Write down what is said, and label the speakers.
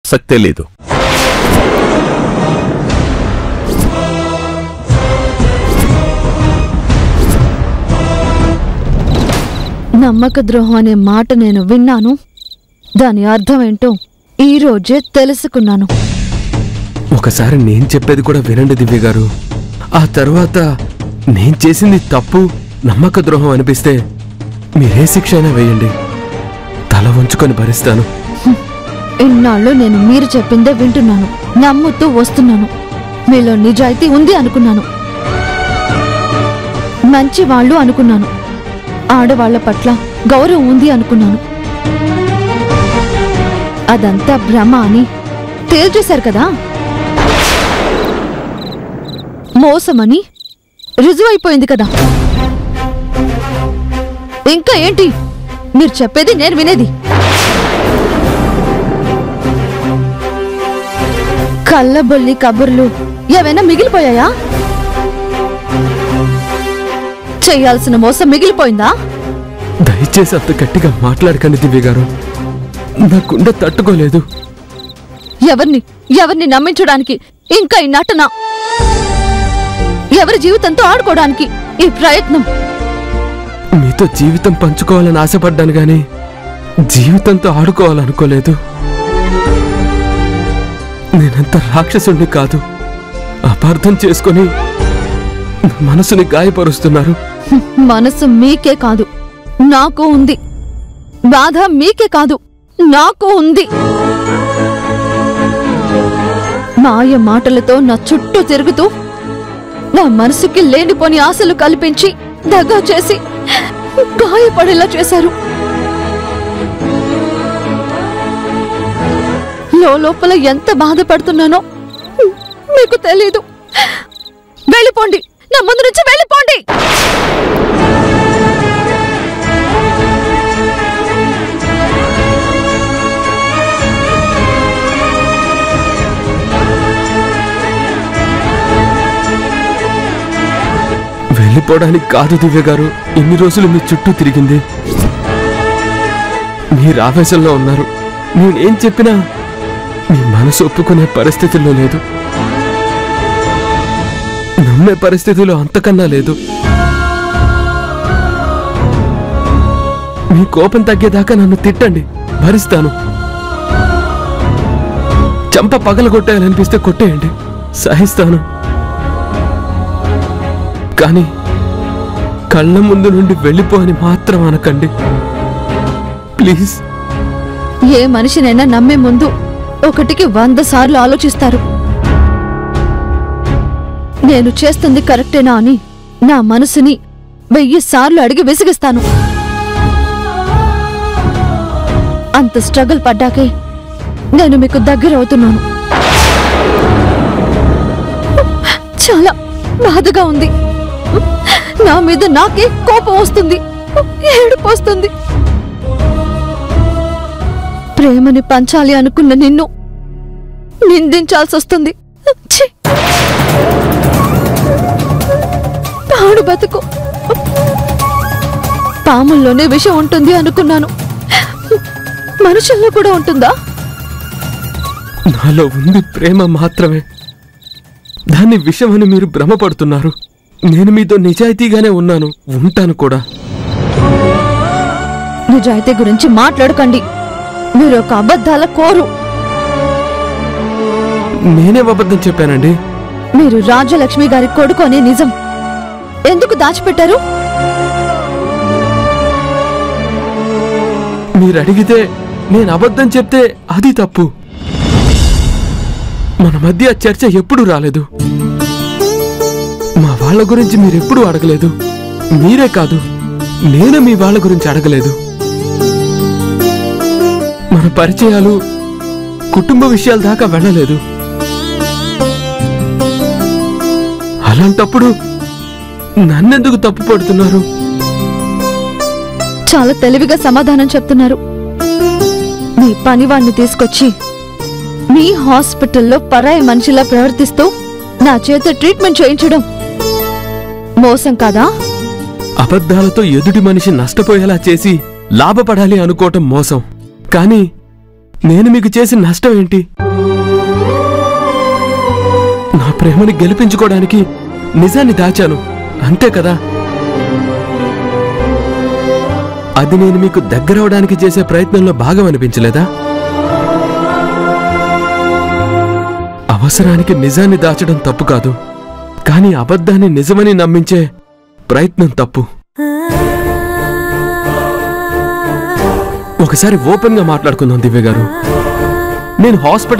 Speaker 1: ప్రసక్తే లేదు
Speaker 2: నమ్మక ద్రోహం అనే మాట నేను విన్నాను దాని అర్థం ఏంటో ఈ రోజే తెలుసుకున్నాను
Speaker 3: ఒకసారి నేను చెప్పేది కూడా వినండి దివ్య గారు ఆ తర్వాత నేను చేసింది తప్పు నమ్మక ద్రోహం అనిపిస్తే మీరే శిక్ష అయినా వేయండి తల వంచుకొని భరిస్తాను
Speaker 2: ఇన్నాళ్ళు నేను మీరు చెప్పిందే వింటున్నాను నమ్ముతూ వస్తున్నాను మీలో నిజాయితీ ఉంది అనుకున్నాను మంచి వాళ్ళు అనుకున్నాను ఆడవాళ్ల పట్ల గౌరవం ఉంది అనుకున్నాను అదంతా భ్రమ అని తేల్చేశారు కదా మోసమని రుజువైపోయింది కదా ఇంకా ఏంటి మీరు చెప్పేది నేను వినేది కళ్ళబొల్లి కబుర్లు ఏవైనా మిగిలిపోయాయా చేయాల్సిన మోసం మిగిలిపోయిందా
Speaker 3: దయచేసి అంత గట్టిగా మాట్లాడకండి దివ్య గారు నా గుండె తట్టుకోలేదు
Speaker 2: ఎవరిని ఎవరిని నమ్మించడానికి ఇంకా ఈ నటన ఎవరి జీవితంతో ఆడుకోవడానికి ఈ ప్రయత్నం
Speaker 3: మీతో జీవితం పంచుకోవాలని ఆశపడ్డాను గాని జీవితంతో ఆడుకోవాలనుకోలేదు నేనంత రాక్షసుణ్ణి కాదు అపార్థం చేసుకొని నా మనసుని గాయపరుస్తున్నారు
Speaker 2: హ్మ్, మనసు మీకే కాదు నాకు ఉంది బాధ మీకే కాదు నాకు ఉంది మాయ మాటలతో నా చుట్టూ తిరుగుతూ నా మనసుకి లేనిపోని ఆశలు కల్పించి దగ్గర చేసి గాయపడేలా చేశారు లోపల ఎంత బాధపడుతున్నానో మీకు తెలీదు వెళ్ళిపోండి నా ముందు నుంచి వెళ్ళిపోండి
Speaker 3: వెళ్ళిపోవడానికి కాదు దివ్య గారు ఇన్ని రోజులు మీ చుట్టూ తిరిగింది మీరు ఆవేశంలో ఉన్నారు నేనేం చెప్పినా మీ మనసు ఒప్పుకునే పరిస్థితుల్లో లేదు నమ్మే పరిస్థితిలో అంతకన్నా లేదు మీ కోపం తగ్గేదాకా నన్ను తిట్టండి భరిస్తాను చంప పగలగొట్టాలనిపిస్తే కొట్టేయండి సహిస్తాను కానీ కళ్ళ ముందు నుండి వెళ్ళిపో అని మాత్రం అనకండి ప్లీజ్
Speaker 2: ఏ మనిషినైనా నమ్మే ముందు ఒకటికి వంద సార్లు ఆలోచిస్తారు నేను చేస్తుంది కరెక్టేనా అని నా మనసుని వెయ్యి సార్లు అడిగి విసిగిస్తాను అంత స్ట్రగుల్ పడ్డాకే నేను మీకు దగ్గర అవుతున్నాను చాలా బాధగా ఉంది నా మీద నాకే కోపం వస్తుంది ఏడుపు వస్తుంది ప్రేమని పంచాలి అనుకున్న నిన్ను నిందించాల్సి వస్తుంది ఛీ! పాడు బతుకు పాముల్లోనే విషం ఉంటుంది అనుకున్నాను మనుషుల్లో కూడా ఉంటుందా
Speaker 3: నాలో ఉంది ప్రేమ మాత్రమే దాన్ని విషమని మీరు భ్రమపడుతున్నారు నేను మీతో నిజాయితీగానే ఉన్నాను ఉంటాను కూడా
Speaker 2: నిజాయితీ గురించి మాట్లాడకండి మీరు ఒక అబద్ధాల కోరు
Speaker 3: నేనే అబద్ధం చెప్పానండి
Speaker 2: మీరు రాజలక్ష్మి గారి కొడుకు అనే నిజం ఎందుకు దాచిపెట్టారు
Speaker 3: మీరు అడిగితే నేను అబద్ధం చెప్తే అది తప్పు మన మధ్య ఆ చర్చ ఎప్పుడూ రాలేదు మా వాళ్ళ గురించి మీరెప్పుడూ అడగలేదు మీరే కాదు నేను మీ వాళ్ళ గురించి అడగలేదు మన పరిచయాలు కుటుంబ విషయాల దాకా వెళ్ళలేదు అలాంటప్పుడు నన్నెందుకు తప్పు పడుతున్నారు
Speaker 2: చాలా తెలివిగా సమాధానం చెప్తున్నారు మీ పనివాణ్ణి తీసుకొచ్చి మీ హాస్పిటల్లో పరాయి మనిషిలా ప్రవర్తిస్తూ నా చేత ట్రీట్మెంట్ చేయించడం మోసం కాదా
Speaker 3: అబద్ధాలతో ఎదుటి మనిషి నష్టపోయేలా చేసి లాభపడాలి అనుకోవటం మోసం కానీ నేను మీకు చేసిన నష్టం ఏంటి నా ప్రేమని గెలిపించుకోవడానికి నిజాన్ని దాచాను అంతే కదా అది నేను మీకు దగ్గరవడానికి చేసే ప్రయత్నంలో భాగం అనిపించలేదా అవసరానికి నిజాన్ని దాచడం తప్పు కాదు కానీ అబద్ధాన్ని నిజమని నమ్మించే ప్రయత్నం తప్పు ఒకసారి ఓపెన్ గా మాట్లాడుకుందాం దివ్య గారు నేను హాస్పిటల్